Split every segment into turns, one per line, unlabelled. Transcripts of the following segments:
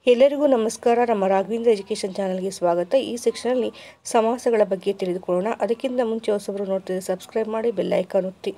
ಎಲ್ಲರಿಗೂ ನಮಸ್ಕಾರ ನಮ್ಮ ರಾಘವೇಂದ್ರ ಎಜುಕೇಷನ್ ಚಾನಲ್ಗೆ ಸ್ವಾಗತ ಈ ಸೆಕ್ಷನಲ್ಲಿ ಸಮಾಸಗಳ ಬಗ್ಗೆ ತಿಳಿದುಕೊಳ್ಳೋಣ ಅದಕ್ಕಿಂತ ಮುಂಚೆ ಹೊಸಬರು ನೋಡ್ತಿದ್ರೆ ಸಬ್ಸ್ಕ್ರೈಬ್ ಮಾಡಿ ಬೆಲ್ ಐಕಾನ್ ಒತ್ತಿ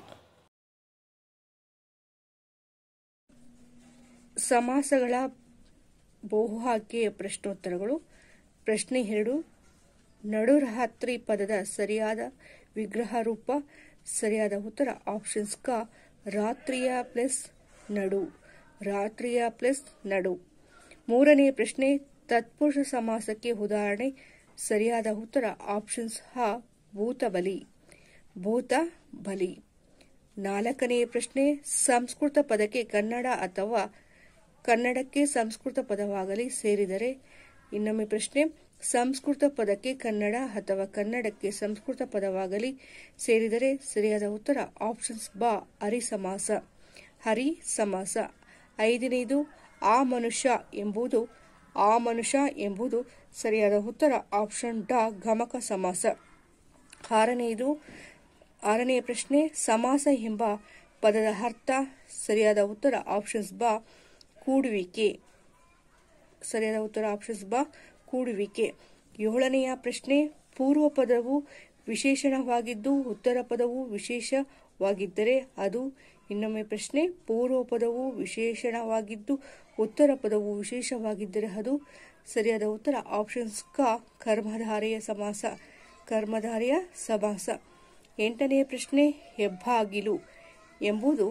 ಸಮಾಸಗಳ ಬಹುಆಯ್ಕೆಯ ಪ್ರಶ್ನೋತ್ತರಗಳು ಪ್ರಶ್ನೆ ಎರಡು ನಡುರಾತ್ರಿ ಪದದ ಸರಿಯಾದ ವಿಗ್ರಹ ರೂಪ ಸರಿಯಾದ ಉತ್ತರ ಆಪ್ಷನ್ಸ್ ಕ ರಾತ್ರಿಯ ಪ್ಲಸ್ ನಡು ರಾತ್ರಿಯ ಪ್ಲಸ್ ನಡು ಮೂರನೇ ಪ್ರಶ್ನೆ ತತ್ಪುರುಷ ಸಮಾಸಕ್ಕೆ ಉದಾಹರಣೆ ಸರಿಯಾದ ಉತ್ತರ ಆಪ್ಷನ್ಸ್ ಹ ಭೂತ ಬಲಿ ಭೂತ ಬಲಿ ನಾಲ್ಕನೇ ಪ್ರಶ್ನೆ ಸಂಸ್ಕೃತ ಪದಕ್ಕೆ ಕನ್ನಡ ಅಥವಾ ಕನ್ನಡಕ್ಕೆ ಸಂಸ್ಕೃತ ಪದವಾಗಲಿ ಸೇರಿದರೆ ಇನ್ನೊಮ್ಮೆ ಪ್ರಶ್ನೆ ಸಂಸ್ಕೃತ ಪದಕ್ಕೆ ಕನ್ನಡ ಅಥವಾ ಕನ್ನಡಕ್ಕೆ ಸಂಸ್ಕೃತ ಪದವಾಗಲಿ ಸೇರಿದರೆ ಸರಿಯಾದ ಉತ್ತರ ಆಪ್ಷನ್ಸ್ ಬ ಹರಿ ಸಮಾಸ ಹರಿ ಸಮಾಸ ಐದನೇದು ಆ ಮನುಷ್ಯ ಎಂಬುದು ಆ ಮನುಷ್ಯ ಎಂಬುದು ಸರಿಯಾದ ಉತ್ತರ ಆಪ್ಷನ್ ಡ ಗಮಕ ಸಮಾಸ ಆರನೆಯದು ಆರನೆಯ ಪ್ರಶ್ನೆ ಸಮಾಸ ಎಂಬ ಪದದ ಅರ್ಥ ಸರಿಯಾದ ಉತ್ತರ ಆಪ್ಷನ್ಸ್ ಬ ಕೂಡುವಿಕೆ ಸರಿಯಾದ ಉತ್ತರ ಆಪ್ಷನ್ಸ್ ಬ ಕೂಡುವಿಕೆ ಏಳನೆಯ ಪ್ರಶ್ನೆ ಪೂರ್ವ ಪದವು ವಿಶೇಷಣವಾಗಿದ್ದು ಉತ್ತರ ಪದವು ವಿಶೇಷವಾಗಿದ್ದರೆ ಅದು ಇನ್ನೊಮ್ಮೆ ಪ್ರಶ್ನೆ ಪೂರ್ವ ಪದವು ವಿಶೇಷಣವಾಗಿದ್ದು ಉತ್ತರ ಪದವು ವಿಶೇಷವಾಗಿದ್ದರೆ ಅದು ಸರಿಯಾದ ಉತ್ತರ ಆಪ್ಷನ್ಸ್ ಕ ಕರ್ಮಧಾರೆಯ ಸಮಾಸ ಕರ್ಮಧಾರೆಯ ಸಮಾಸ ಎಂಟನೆಯ ಪ್ರಶ್ನೆ ಹೆಬ್ಬಾಗಿಲು ಎಂಬುದು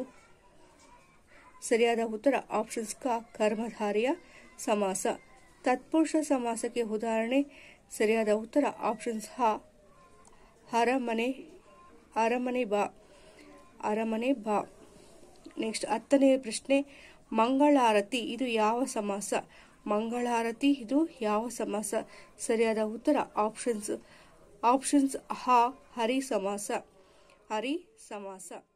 ಸರಿಯಾದ ಉತ್ತರ ಆಪ್ಷನ್ಸ್ ಕ ಕರ್ಮಧಾರೆಯ ಸಮಾಸ ತತ್ಪುರುಷ ಸಮಾಸಕ್ಕೆ ಉದಾಹರಣೆ ಸರಿಯಾದ ಉತ್ತರ ಆಪ್ಷನ್ಸ್ ಹ ಅರಮನೆ ಅರಮನೆ ಬಾ ಅರಮನೆ ಬಾ ನೆಕ್ಸ್ಟ್ ಹತ್ತನೇ ಪ್ರಶ್ನೆ ಮಂಗಳಾರತಿ ಇದು ಯಾವ ಸಮಾಸ ಮಂಗಳಾರತಿ ಇದು ಯಾವ ಸಮಾಸ ಸರಿಯಾದ ಉತ್ತರ ಆಪ್ಷನ್ಸ್ ಆಪ್ಷನ್ಸ್ ಹ ಹರಿ ಸಮಾಸ ಹರಿ ಸಮಾಸ